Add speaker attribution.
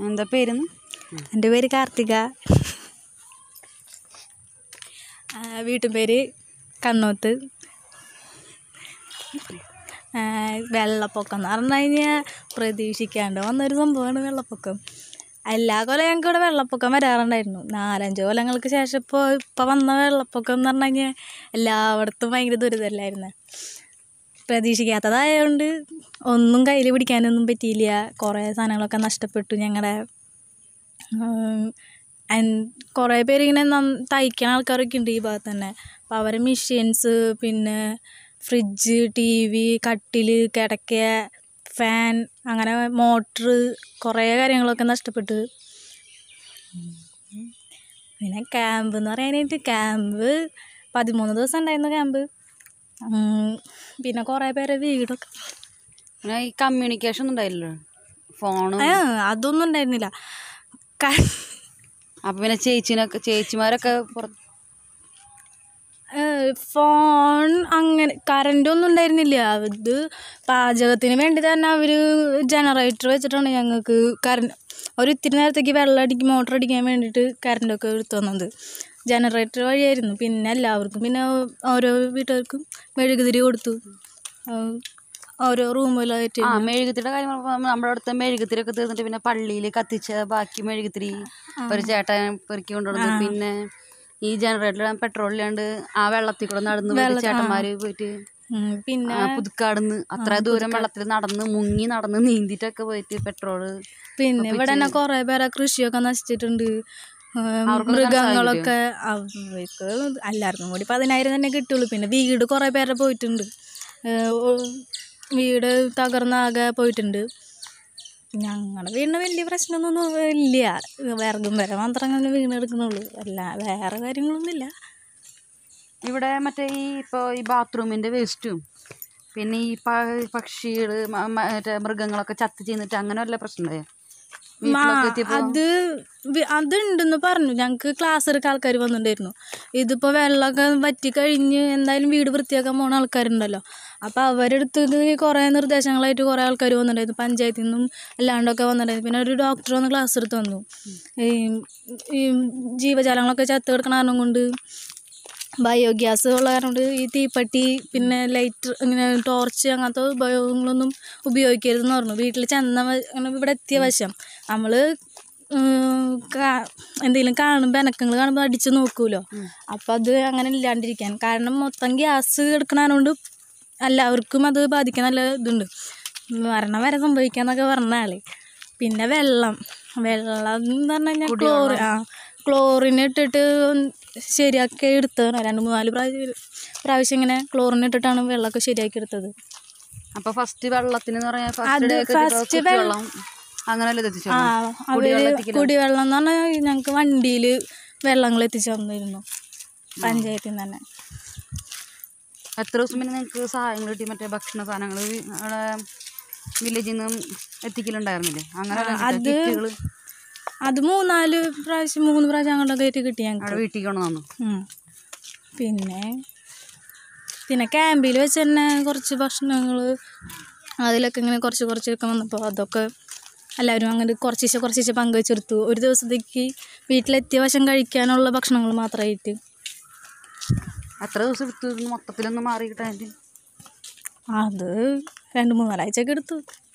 Speaker 1: എന്താ പേരെന്ന്
Speaker 2: എൻ്റെ പേര് കാർത്തിക ആ, വീട്ടുപേര് കണ്ണോത്ത് ആ, വെള്ളപ്പൊക്കം എന്ന് പറഞ്ഞു കഴിഞ്ഞാൽ പ്രതീക്ഷിക്കാണ്ട് വന്നൊരു സംഭവമാണ് വെള്ളപ്പൊക്കം എല്ലാ കൊല്ലം ഞങ്ങൾക്ക് ഇവിടെ വെള്ളപ്പൊക്കം വരാറുണ്ടായിരുന്നു നാലഞ്ച് കൊല്ലങ്ങൾക്ക് ശേഷം ഇപ്പോൾ ഇപ്പോൾ വന്ന വെള്ളപ്പൊക്കം എന്ന് പറഞ്ഞു കഴിഞ്ഞാൽ എല്ലായിടത്തും ഭയങ്കര ദുരിതമല്ലായിരുന്നു പ്രതീക്ഷിക്കാത്തതായതുകൊണ്ട് ഒന്നും കയ്യിൽ പിടിക്കാനൊന്നും പറ്റിയില്ല കുറേ സാധനങ്ങളൊക്കെ നഷ്ടപ്പെട്ടു ഞങ്ങളുടെ കുറേ പേര് ഇങ്ങനെ നന്ന തയ്ക്കുന്ന ആൾക്കാരൊക്കെ ഉണ്ട് ഈ ഭാഗത്ത് തന്നെ അപ്പോൾ അവരെ മെഷീൻസ് പിന്നെ ഫ്രിഡ്ജ് ടി വി കട്ടിൽ കിടക്ക ഫാൻ അങ്ങനെ മോട്ടർ കുറേ കാര്യങ്ങളൊക്കെ നഷ്ടപ്പെട്ടു പിന്നെ ക്യാമ്പ് എന്ന് പറയാനായിട്ട് ക്യാമ്പ് പതിമൂന്ന് ദിവസം ഉണ്ടായിരുന്നു ക്യാമ്പ് ഉം, പിന്നെ കുറേ പേരെ വീടൊക്കെ
Speaker 1: പിന്നെ ഈ കമ്മ്യൂണിക്കേഷൻ ഒന്നും ഉണ്ടായില്ലല്ലോ ഫോണും
Speaker 2: ആ അതൊന്നും ഉണ്ടായിരുന്നില്ല ക-
Speaker 1: അപ്പൊ പിന്നെ ചേച്ചിനൊക്കെ ചേച്ചിമാരൊക്കെ പുറത്ത്
Speaker 2: ഏഹ് ഫോൺ അങ്ങനെ കറണ്ടൊന്നും ഉണ്ടായിരുന്നില്ല ഇത് പാചകത്തിന് വേണ്ടി തന്നെ അവർ ജനറേറ്റർ വെച്ചിട്ടാണ് ഞങ്ങൾക്ക് കറണ്ട് ഒരു ഇത്തിരി നേരത്തേക്ക് വെള്ളം അടിക്കും മോട്ടർ അടിക്കാൻ വേണ്ടിയിട്ട് കറണ്ടൊക്കെ എടുത്തു തന്നത് ജനറേറ്റർ വഴിയായിരുന്നു പിന്നെ എല്ലാവർക്കും പിന്നെ ഓരോ വീട്ടുകാർക്കും മെഴുകുതിരി കൊടുത്തു ഏഹ് ഓരോ റൂമിലായിട്ട്
Speaker 1: ആ മെഴുകുത്തിരിയുടെ കാര്യം പറഞ്ഞപ്പോ നമ്മുടെ അടുത്ത മെഴുകുത്തിരി ഒക്കെ തീർന്നിട്ട് പിന്നെ പള്ളിയിൽ കത്തിച്ച ബാക്കി മെഴുകുത്തിരി ഒരു ചേട്ടൻ പെറുക്കി കൊണ്ടുവന്നു പിന്നെ ഈ ജനറേറ്റർ പെട്രോൾ ഇല്ലാണ്ട് ആ വെള്ളത്തിൽ കൂടെ നടന്ന് പോയിട്ട് ചേട്ടന്മാര് പോയിട്ട്
Speaker 2: ഉം, പിന്നെ
Speaker 1: ആ പുതുക്കാടുന്ന് അത്ര ദൂരം വെള്ളത്തിൽ നടന്ന് മുങ്ങി നടന്ന് നീന്തിട്ടൊക്കെ പോയിട്ട് പെട്രോള്
Speaker 2: പിന്നെ ഇവിടെ തന്നെ കുറേ പേരെ കൃഷിയൊക്കെ നശിച്ചിട്ടുണ്ട് ഏഹ് മൃഗങ്ങളൊക്കെ അവർക്ക് എല്ലാവർക്കും കൂടി പതിനായിരം തന്നെ കിട്ടുള്ളൂ പിന്നെ വീട് കുറേ പേരെ പോയിട്ടുണ്ട് ഏഹ് ഓ- വീട് തകർന്നാകെ പോയിട്ടുണ്ട് ഞങ്ങളുടെ വീടിന് വലിയ പ്രശ്നമൊന്നും ഇല്ല വിറകും വരെ മാത്രം അങ്ങനെ വീണെടുക്കണുള്ളൂ അല്ല വേറെ കാര്യങ്ങളൊന്നുമില്ല
Speaker 1: ഇവിടെ മറ്റേ ഈ ഇപ്പോൾ ഈ ബാത്റൂമിൻ്റെ വേസ്റ്റും പിന്നെ ഈ പ- പക്ഷികള് മ- മ- മറ്റേ മൃഗങ്ങളൊക്കെ ചത്ത് ചെയ്യുന്നിട്ട് അങ്ങനെ വല്ല പ്രശ്നമുണ്ടായോ വീട്ടിലൊക്കെ എത്തിയപ്പോ
Speaker 2: അത് വി- അതുണ്ടെന്ന് പറഞ്ഞു ഞങ്ങൾക്ക് ക്ലാസ് എടുക്കാൻ ആൾക്കാർ വന്നിട്ടുണ്ടായിരുന്നു ഇതിപ്പോൾ വെള്ളമൊക്കെ വറ്റി കഴിഞ്ഞ് എന്തായാലും വീട് വൃത്തിയാക്കാൻ പോണ ആൾക്കാരുണ്ടല്ലോ അപ്പോൾ അവരെടുത്ത് ഇത് കുറേ നിർദ്ദേശങ്ങളായിട്ട് കുറേ ആൾക്കാർ വന്നിട്ടുണ്ടായിരുന്നു പഞ്ചായത്തിൽ നിന്നും അല്ലാണ്ടൊക്കെ വന്നിട്ടുണ്ടായിരുന്നു പിന്നെ ഒരു ഡോക്ടർ വന്ന് ക്ലാസ് എടുത്ത് വന്നു ഈ ഈ ജീവജാലങ്ങളൊക്കെ ചത്ത് കിടക്കണ കാരണം കൊണ്ട് ബയോഗ്യാസ് ഉള്ള കാരണം കൊണ്ട് ഈ തീപ്പെട്ടി പിന്നെ ലൈറ്റർ ഇങ്ങനെ ടോർച്ച് അങ്ങനത്തെ ഉപയോഗങ്ങളൊന്നും ഉപയോഗിക്കരുതെന്ന് പറഞ്ഞു വീട്ടിൽ ചെന്ന വ- അങ്ങനെ ഇവിടെ എത്തിയ വശം നമ്മൾ എന്തെങ്കിലും കാണുമ്പോൾ അനക്കങ്ങൾ കാണുമ്പോൾ അടിച്ച് നോക്കുമല്ലോ അപ്പം അത് അങ്ങനെ ഇല്ലാണ്ടിരിക്കാൻ കാരണം മൊത്തം ഗ്യാസ് എടുക്കണതുകൊണ്ട് എല്ലാവർക്കും അത് ബാധിക്കാൻ നല്ല ഇതുണ്ട് മരണം വരെ സംഭവിക്കാന്നൊക്കെ പറഞ്ഞ ആള് പിന്നെ വെള്ളം വെള്ളം എന്ന് പറഞ്ഞു കഴിഞ്ഞാൽ ക്ലോറി ആ ക്ലോറിൻ ഇട്ടിട്ട് ശരിയാക്കി എടുത്തതാണ് രണ്ട് മൂന്നാല് പ്രാവശ്യം പ്രാവശ്യം ഇങ്ങനെ ക്ലോറിൻ ഇട്ടിട്ടാണ് വെള്ളമൊക്കെ ശരിയാക്കി എടുത്തത്
Speaker 1: അപ്പൊ ഫസ്റ്റ് വെള്ളത്തിന് എന്ന് പറഞ്ഞാൽ
Speaker 2: അത്
Speaker 1: ഫസ്റ്റ്
Speaker 2: first
Speaker 1: വെള്ളം അങ്ങനെയല്ലേ എത്തിച്ചു
Speaker 2: ആ അവര് കുടിവെള്ളം എന്ന് പറഞ്ഞാൽ ഞങ്ങൾക്ക് വണ്ടിയിൽ വെള്ളങ്ങൾ എത്തിച്ചു തന്നിരുന്നു പഞ്ചായത്തിൽ നിന്ന് തന്നെ
Speaker 1: എത്ര ദിവസം പിന്നെ നിങ്ങൾക്ക് സഹായങ്ങൾ കിട്ടി മറ്റേ ഭക്ഷണ സാധനങ്ങൾ അവിടെ വില്ലേജിൽ നിന്നും എത്തിക്കലുണ്ടായിരുന്നില്ലേ അങ്ങനെ കിറ്റുകൾ
Speaker 2: അത് മൂന്നാല് പ്രാവശ്യം മൂന്ന് പ്രാവശ്യം അങ്ങോട്ടൊക്കെ ആയിട്ട് കിട്ടി ഞങ്ങൾക്ക്
Speaker 1: അവിടെ വീട്ടിൽ കൊണ്ടുവന്നു
Speaker 2: ഉം. പിന്നെ പിന്നെ ക്യാമ്പിൽ വെച്ച് തന്നെ കുറച്ച് ഭക്ഷണങ്ങൾ അതിലൊക്കെ ഇങ്ങനെ കുറച്ച് കുറച്ചൊക്കെ വന്നപ്പോൾ അതൊക്കെ എല്ലാവരും അങ്ങനെ കുറച്ചീശെ കുറച്ചീശെ പങ്കുവെച്ചെടുത്തു ഒരു ദിവസത്തേക്ക് വീട്ടിലെത്തിയ വശം കഴിക്കാനുള്ള ഭക്ഷണങ്ങൾ മാത്രമായിട്ട്
Speaker 1: എത്ര ദിവസം എടുത്തു ഇത് മൊത്തത്തിലൊന്ന് മാറി കിട്ടാൻ
Speaker 2: അത് രണ്ട് മൂന്നാലാഴ്ചയൊക്കെ എടുത്തു